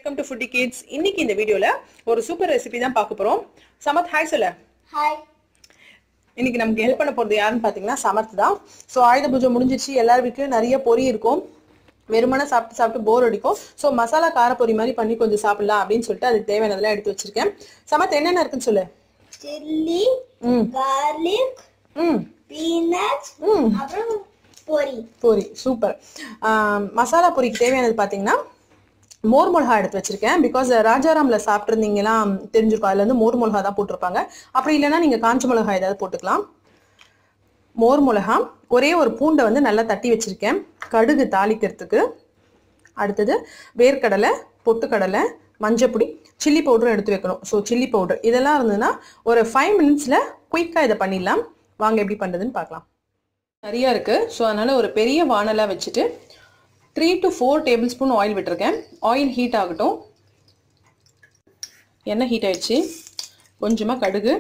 welcome to foodie kids இன்னைக்கு இந்த வீடியோல ஒரு சூப்பர் ரெசிபி தான் பார்க்க போறோம் சமத் ஹாய் சொல்ல ஹாய் இன்னைக்கு நமக்கு ஹெல்ப் பண்ண போறது யாருன்னு பாத்தீங்கன்னா சமத் தான் ஸோ ஆயுத பூஜை முடிஞ்சிச்சு எல்லார் வீட்லயும் நிறைய பொரி இருக்கும் வெறுமனே சாப்பிட்டு சாப்பிட்டு போர் அடிக்கும் ஸோ மசாலா காரப்பொரி மாதிரி பண்ணி கொஞ்சம் சாப்பிடலாம் அப்படின்னு சொல்லிட்டு அதுக்கு தேவையானதெல்லாம் எடுத்து வச்சிருக்கேன் சமத் என்னென்ன இருக்குன்னு சொல்லு சில்லி ம் கார்லிக் ம் பீனட்ஸ் ம் அப்புறம் பொரி பொரி சூப்பர் மசாலா பொரிக்கு தேவையானது பார்த்தீங்கன்னா மோர் மிளகா எடுத்து வச்சிருக்கேன் பிகாஸ் ராஜாராம்ல சாப்பிட்ருந்தீங்கன்னா தெரிஞ்சிருக்கும் அதுல இருந்து மோர் மிளகா தான் போட்டிருப்பாங்க அப்படி இல்லைன்னா நீங்க காஞ்ச மிளகா ஏதாவது போட்டுக்கலாம் மோர் மிளகா ஒரே ஒரு பூண்டை வந்து நல்லா தட்டி வச்சிருக்கேன் கடுகு தாளிக்கிறதுக்கு அடுத்தது வேர்க்கடலை பொட்டுக்கடலை மஞ்சப்பொடி சில்லி பவுடரும் எடுத்து வைக்கணும் ஸோ சில்லி பவுடர் இதெல்லாம் இருந்ததுன்னா ஒரு ஃபைவ் மினிட்ஸில் குயிக்காக இதை பண்ணிடலாம் வாங்க எப்படி பண்ணுறதுன்னு பார்க்கலாம் நிறையா இருக்குது ஸோ அதனால் ஒரு பெரிய வானலாக வச்சுட்டு three to four tablespoon oil விட்டுருக்கேன் ஆயில் ஹீட் ஆகட்டும் எண்ணெய் ஹீட் ஆயிடுச்சு கொஞ்சமாக கடுகு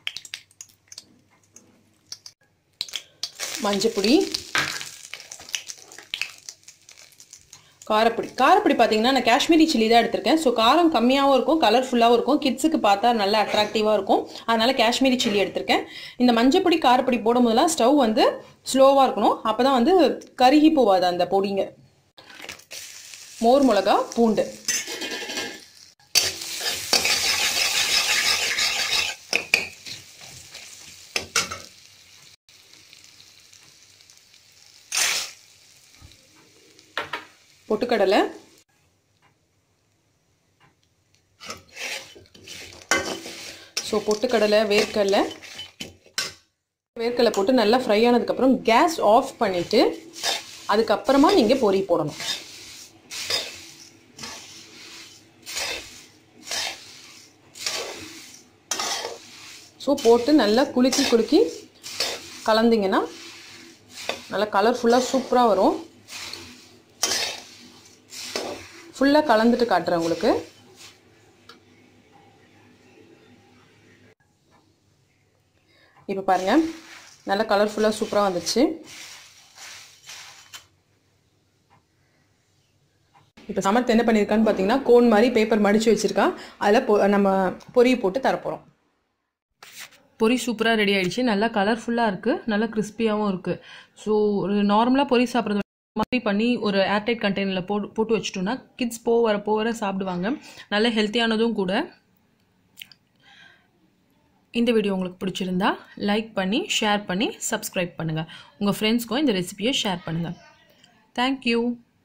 மஞ்சப்பொடி காரப்பொடி காரப்பொடி பார்த்தீங்கன்னா நான் காஷ்மீரி சில்லி தான் எடுத்திருக்கேன் ஸோ காரம் கம்மியாகவும் இருக்கும் கலர்ஃபுல்லாகவும் இருக்கும் கிட்ஸுக்கு பார்த்தா நல்லா அட்ராக்டிவாக இருக்கும் அதனால காஷ்மீரி சில்லி எடுத்திருக்கேன் இந்த மஞ்சப்பொடி காரப்பொடி போடும் போதெல்லாம் ஸ்டவ் வந்து ஸ்லோவாக இருக்கணும் அப்போ தான் வந்து கருகி போகாது அந்த பொடிங்க மோர் மிளகா பூண்டு பொட்டுக்கடலை ஸோ பொட்டுக்கடலை வேர்க்கடலை வேர்க்கடலை போட்டு நல்லா ஃப்ரை ஆனதுக்கப்புறம் கேஸ் ஆஃப் பண்ணிவிட்டு அதுக்கப்புறமா நீங்கள் பொரி போடணும் ஸோ போட்டு நல்லா குலுக்கி குலுக்கி கலந்தீங்கன்னா நல்லா கலர்ஃபுல்லாக சூப்பராக வரும் ஃபுல்லாக கலந்துட்டு காட்டுறேன் உங்களுக்கு இப்போ பாருங்கள் நல்லா கலர்ஃபுல்லாக சூப்பராக வந்துச்சு இப்போ சமர்த் என்ன பண்ணியிருக்கான்னு பார்த்தீங்கன்னா கோன் மாதிரி பேப்பர் மடித்து வச்சுருக்கா அதில் பொ நம்ம பொரியை போட்டு தரப்போகிறோம் பொரி சூப்பராக ரெடி ஆயிடுச்சு நல்லா கலர்ஃபுல்லாக இருக்குது நல்லா கிறிஸ்பியாகவும் இருக்குது ஸோ ஒரு நார்மலாக பொரி சாப்பிட்றது மாதிரி பண்ணி ஒரு ஏர்டைட் கண்டெய்னரில் போட்டு போட்டு வச்சிட்டோம்னா கிட்ஸ் போக வர போக வர சாப்பிடுவாங்க நல்ல ஹெல்த்தியானதும் கூட இந்த வீடியோ உங்களுக்கு பிடிச்சிருந்தா லைக் பண்ணி ஷேர் பண்ணி சப்ஸ்கிரைப் பண்ணுங்கள் உங்கள் ஃப்ரெண்ட்ஸ்க்கும் இந்த ரெசிபியை ஷேர் பண்ணுங்கள் தேங்க்யூ